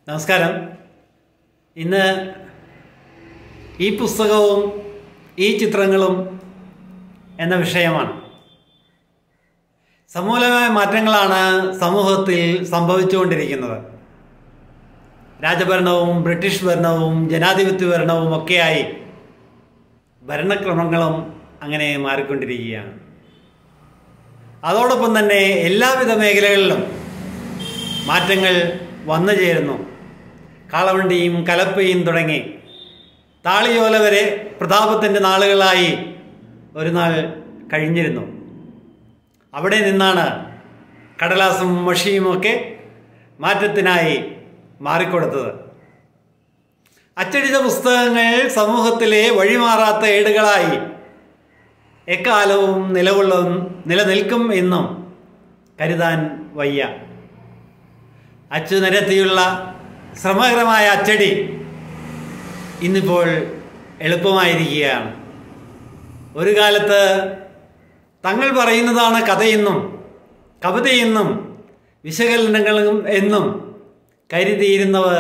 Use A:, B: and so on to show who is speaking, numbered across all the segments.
A: നമസ്കാരം ഇന്ന് ഈ പുസ്തകവും ഈ ചിത്രങ്ങളും എന്ന വിഷയമാണ് സമൂലമായ മാറ്റങ്ങളാണ് സമൂഹത്തിൽ സംഭവിച്ചുകൊണ്ടിരിക്കുന്നത് രാജഭരണവും ബ്രിട്ടീഷ് ഭരണവും ജനാധിപത്യ ഭരണവും ഒക്കെയായി ഭരണക്രമങ്ങളും അങ്ങനെ മാറിക്കൊണ്ടിരിക്കുകയാണ് അതോടൊപ്പം തന്നെ എല്ലാവിധ മേഖലകളിലും മാറ്റങ്ങൾ വന്നു ചേരുന്നു കാളവണ്ടിയും കലപ്പയും തുടങ്ങി താളിയോല വരെ പ്രതാപത്തിൻ്റെ നാളുകളായി ഒരു നാൾ കഴിഞ്ഞിരുന്നു അവിടെ നിന്നാണ് കടലാസും മഷിയുമൊക്കെ മാറ്റത്തിനായി മാറിക്കൊടുത്തത് അച്ചടിച്ച പുസ്തകങ്ങൾ സമൂഹത്തിലെ വഴിമാറാത്ത ഏടുകളായി എക്കാലവും നിലകൊള്ളും നിലനിൽക്കും എന്നും കരുതാൻ വയ്യ അച്ചു നിരത്തിയുള്ള ശ്രമകരമായ അച്ചടി ഇന്നിപ്പോൾ എളുപ്പമായിരിക്കുകയാണ് ഒരു കാലത്ത് തങ്ങൾ പറയുന്നതാണ് കഥയെന്നും കവിതയെന്നും വിശകലനങ്ങളും എന്നും കരുതിയിരുന്നവർ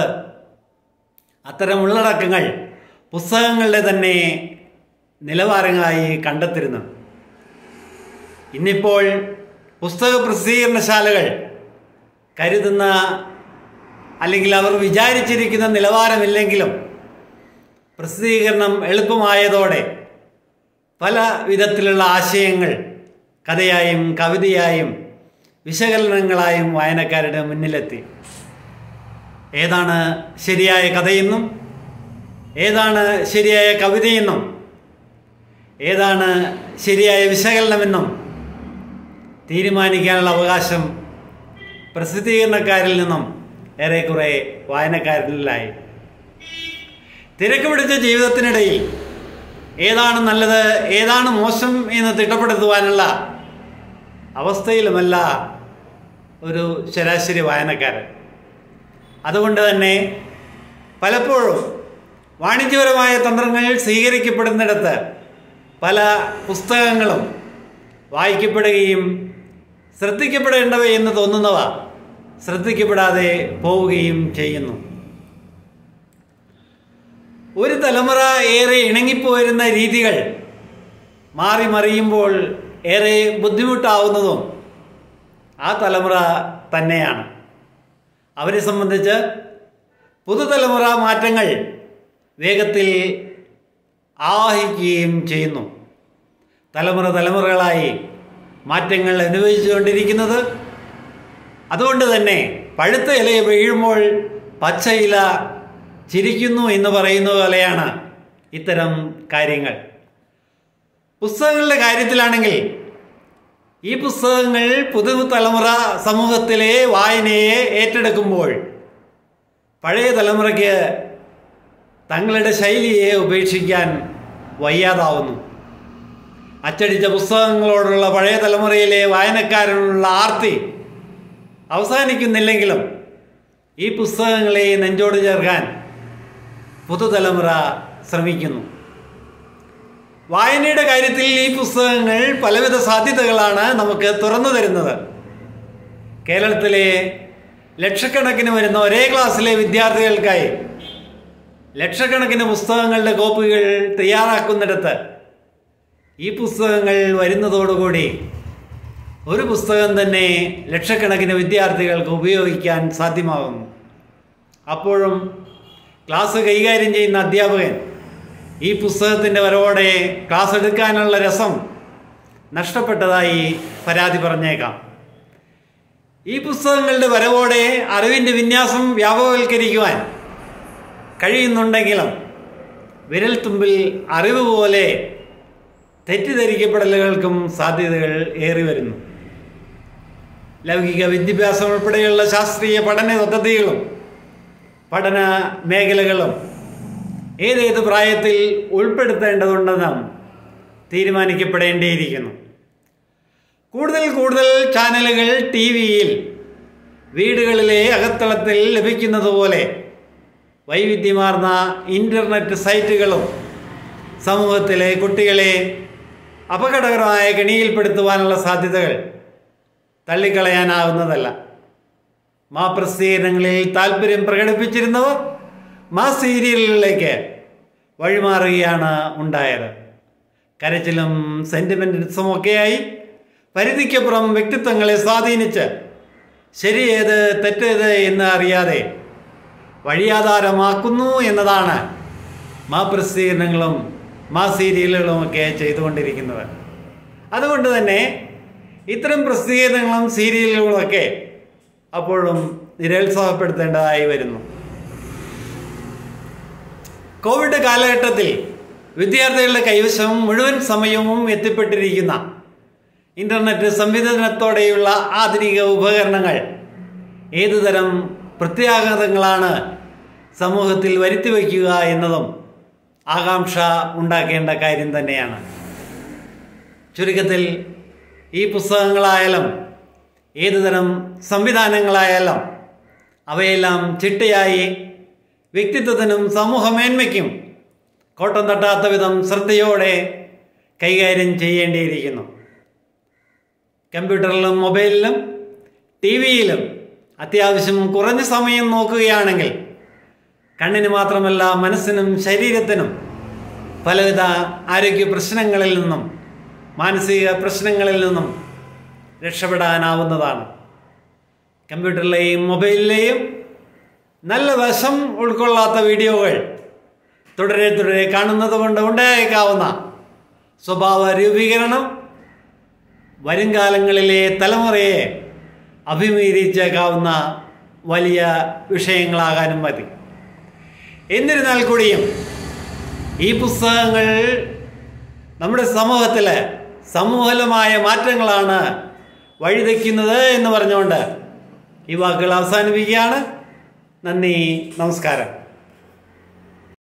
A: അത്തരം ഉള്ളടക്കങ്ങൾ പുസ്തകങ്ങളുടെ തന്നെ നിലവാരങ്ങളായി കണ്ടെത്തിരുന്നു ഇന്നിപ്പോൾ പുസ്തക പ്രസിദ്ധീകരണശാലകൾ കരുതുന്ന അല്ലെങ്കിൽ അവർ വിചാരിച്ചിരിക്കുന്ന നിലവാരമില്ലെങ്കിലും പ്രസിദ്ധീകരണം എളുപ്പമായതോടെ പല വിധത്തിലുള്ള ആശയങ്ങൾ കഥയായും കവിതയായും വിശകലനങ്ങളായും വായനക്കാരുടെ മുന്നിലെത്തി ഏതാണ് ശരിയായ കഥയെന്നും ഏതാണ് ശരിയായ കവിതയെന്നും ഏതാണ് ശരിയായ വിശകലനമെന്നും തീരുമാനിക്കാനുള്ള അവകാശം പ്രസിദ്ധീകരണക്കാരിൽ നിന്നും ഏറെക്കുറെ വായനക്കാരിലായി തിരക്ക് പിടിച്ച ജീവിതത്തിനിടയിൽ ഏതാണ് നല്ലത് ഏതാണ് മോശം എന്ന് തിട്ടപ്പെടുത്തുവാനുള്ള അവസ്ഥയിലുമല്ല ഒരു ശരാശരി വായനക്കാരൻ അതുകൊണ്ട് തന്നെ പലപ്പോഴും വാണിജ്യപരമായ തന്ത്രങ്ങൾ സ്വീകരിക്കപ്പെടുന്നിടത്ത് പല പുസ്തകങ്ങളും വായിക്കപ്പെടുകയും ശ്രദ്ധിക്കപ്പെടേണ്ടവ എന്ന് തോന്നുന്നവ ശ്രദ്ധിക്കപ്പെടാതെ പോവുകയും ചെയ്യുന്നു ഒരു തലമുറ ഏറെ ഇണങ്ങിപ്പോരുന്ന രീതികൾ മാറി മറിയുമ്പോൾ ഏറെ ബുദ്ധിമുട്ടാവുന്നതും ആ തലമുറ തന്നെയാണ് അവരെ സംബന്ധിച്ച് പുതുതലമുറ മാറ്റങ്ങൾ വേഗത്തിൽ ആവാഹിക്കുകയും ചെയ്യുന്നു തലമുറ തലമുറകളായി മാറ്റങ്ങൾ അനുഭവിച്ചുകൊണ്ടിരിക്കുന്നത് അതുകൊണ്ട് തന്നെ പഴുത്ത ഇല വീഴുമ്പോൾ പച്ച ഇല ചിരിക്കുന്നു എന്ന് പറയുന്ന പോലെയാണ് ഇത്തരം കാര്യങ്ങൾ പുസ്തകങ്ങളുടെ കാര്യത്തിലാണെങ്കിൽ ഈ പുസ്തകങ്ങൾ പുതുതലമുറ സമൂഹത്തിലെ വായനയെ ഏറ്റെടുക്കുമ്പോൾ പഴയ തലമുറയ്ക്ക് തങ്ങളുടെ ശൈലിയെ ഉപേക്ഷിക്കാൻ വയ്യാതാവുന്നു അച്ചടിച്ച പുസ്തകങ്ങളോടുള്ള പഴയ തലമുറയിലെ വായനക്കാരോടുള്ള ആർത്തി അവസാനിക്കുന്നില്ലെങ്കിലും ഈ പുസ്തകങ്ങളെ നെഞ്ചോട് ചേർക്കാൻ പുതുതലമുറ ശ്രമിക്കുന്നു വായനയുടെ കാര്യത്തിൽ ഈ പുസ്തകങ്ങൾ പലവിധ സാധ്യതകളാണ് നമുക്ക് തുറന്നു തരുന്നത് കേരളത്തിലെ ലക്ഷക്കണക്കിന് വരുന്ന ഒരേ ക്ലാസ്സിലെ വിദ്യാർത്ഥികൾക്കായി ലക്ഷക്കണക്കിന് പുസ്തകങ്ങളുടെ കോപ്പികൾ തയ്യാറാക്കുന്നിടത്ത് ഈ പുസ്തകങ്ങൾ വരുന്നതോടുകൂടി ഒരു പുസ്തകം തന്നെ ലക്ഷക്കണക്കിന് വിദ്യാർത്ഥികൾക്ക് ഉപയോഗിക്കാൻ സാധ്യമാകുന്നു അപ്പോഴും ക്ലാസ് കൈകാര്യം ചെയ്യുന്ന അധ്യാപകൻ ഈ പുസ്തകത്തിൻ്റെ വരവോടെ ക്ലാസ് എടുക്കാനുള്ള രസം നഷ്ടപ്പെട്ടതായി പരാതി പറഞ്ഞേക്കാം ഈ പുസ്തകങ്ങളുടെ വരവോടെ അറിവിൻ്റെ വിന്യാസം വ്യാപകവൽക്കരിക്കുവാൻ കഴിയുന്നുണ്ടെങ്കിലും വിരൽത്തുമ്പിൽ അറിവ് പോലെ തെറ്റിദ്ധരിക്കപ്പെടലുകൾക്കും സാധ്യതകൾ ഏറി വരുന്നു ലൗകിക വിദ്യാഭ്യാസം ഉൾപ്പെടെയുള്ള ശാസ്ത്രീയ പഠന പദ്ധതികളും പഠന മേഖലകളും ഏതേത് പ്രായത്തിൽ ഉൾപ്പെടുത്തേണ്ടതുണ്ടെന്നും തീരുമാനിക്കപ്പെടേണ്ടിയിരിക്കുന്നു കൂടുതൽ കൂടുതൽ ചാനലുകൾ ടി വിയിൽ വീടുകളിലെ അകത്തളത്തിൽ ലഭിക്കുന്നത് പോലെ വൈവിധ്യമാർന്ന ഇൻ്റർനെറ്റ് സൈറ്റുകളും സമൂഹത്തിലെ കുട്ടികളെ അപകടകരമായ കെണിയിൽപ്പെടുത്തുവാനുള്ള സാധ്യതകൾ തള്ളിക്കളയാനാവുന്നതല്ല മാ പ്രസിദ്ധീകരണങ്ങളിൽ താല്പര്യം പ്രകടിപ്പിച്ചിരുന്നവർ മാ സീരിയലുകളിലേക്ക് വഴിമാറുകയാണ് ഉണ്ടായത് കരച്ചിലും സെൻറ്റിമെൻറ്റ്സും ഒക്കെയായി പരിധിക്കപ്പുറം വ്യക്തിത്വങ്ങളെ സ്വാധീനിച്ച് ശരിയേത് തെറ്റേത് എന്ന് അറിയാതെ വഴിയാധാരമാക്കുന്നു എന്നതാണ് മാ പ്രസിദ്ധീകരണങ്ങളും മാ സീരിയലുകളും ഒക്കെ ചെയ്തുകൊണ്ടിരിക്കുന്നത് അതുകൊണ്ട് തന്നെ ഇത്തരം പ്രസിദ്ധീകരണങ്ങളും സീരിയലുകളും ഒക്കെ അപ്പോഴും നിരുത്സാഹപ്പെടുത്തേണ്ടതായി വരുന്നു കോവിഡ് കാലഘട്ടത്തിൽ വിദ്യാർത്ഥികളുടെ കൈവശം മുഴുവൻ സമയവും എത്തിപ്പെട്ടിരിക്കുന്ന ഇൻ്റർനെറ്റ് സംവിധാനത്തോടെയുള്ള ആധുനിക ഉപകരണങ്ങൾ ഏതുതരം പ്രത്യാഘാതങ്ങളാണ് സമൂഹത്തിൽ വരുത്തി വയ്ക്കുക എന്നതും ആകാംക്ഷ ഉണ്ടാക്കേണ്ട കാര്യം തന്നെയാണ് ചുരുക്കത്തിൽ ഈ പുസ്തകങ്ങളായാലും ഏതുതരം സംവിധാനങ്ങളായാലും അവയെല്ലാം ചിട്ടയായി വ്യക്തിത്വത്തിനും സമൂഹമേന്മയ്ക്കും കോട്ടം തട്ടാത്ത വിധം ശ്രദ്ധയോടെ കൈകാര്യം ചെയ്യേണ്ടിയിരിക്കുന്നു കമ്പ്യൂട്ടറിലും മൊബൈലിലും ടി വിയിലും അത്യാവശ്യം കുറഞ്ഞ സമയം നോക്കുകയാണെങ്കിൽ കണ്ണിന് മാത്രമല്ല മനസ്സിനും ശരീരത്തിനും പലവിധ ആരോഗ്യ പ്രശ്നങ്ങളിൽ നിന്നും മാനസിക പ്രശ്നങ്ങളിൽ നിന്നും രക്ഷപ്പെടാനാവുന്നതാണ് കമ്പ്യൂട്ടറിലെയും മൊബൈലിലെയും നല്ല വശം ഉൾക്കൊള്ളാത്ത വീഡിയോകൾ തുടരെ തുടരെ കാണുന്നത് കൊണ്ട് ഉണ്ടായേക്കാവുന്ന സ്വഭാവ രൂപീകരണം വരും കാലങ്ങളിലെ തലമുറയെ അഭിമുഖീകരിച്ചേക്കാവുന്ന വലിയ വിഷയങ്ങളാകാനും മതി എന്നിരുന്നാൽ കൂടിയും ഈ പുസ്തകങ്ങൾ നമ്മുടെ സമൂഹത്തിൽ സമൂഹലമായ മാറ്റങ്ങളാണ് വഴിതെക്കുന്നത് എന്ന് പറഞ്ഞുകൊണ്ട് ഈ വാക്കുകൾ അവസാനിപ്പിക്കുകയാണ് നന്ദി നമസ്കാരം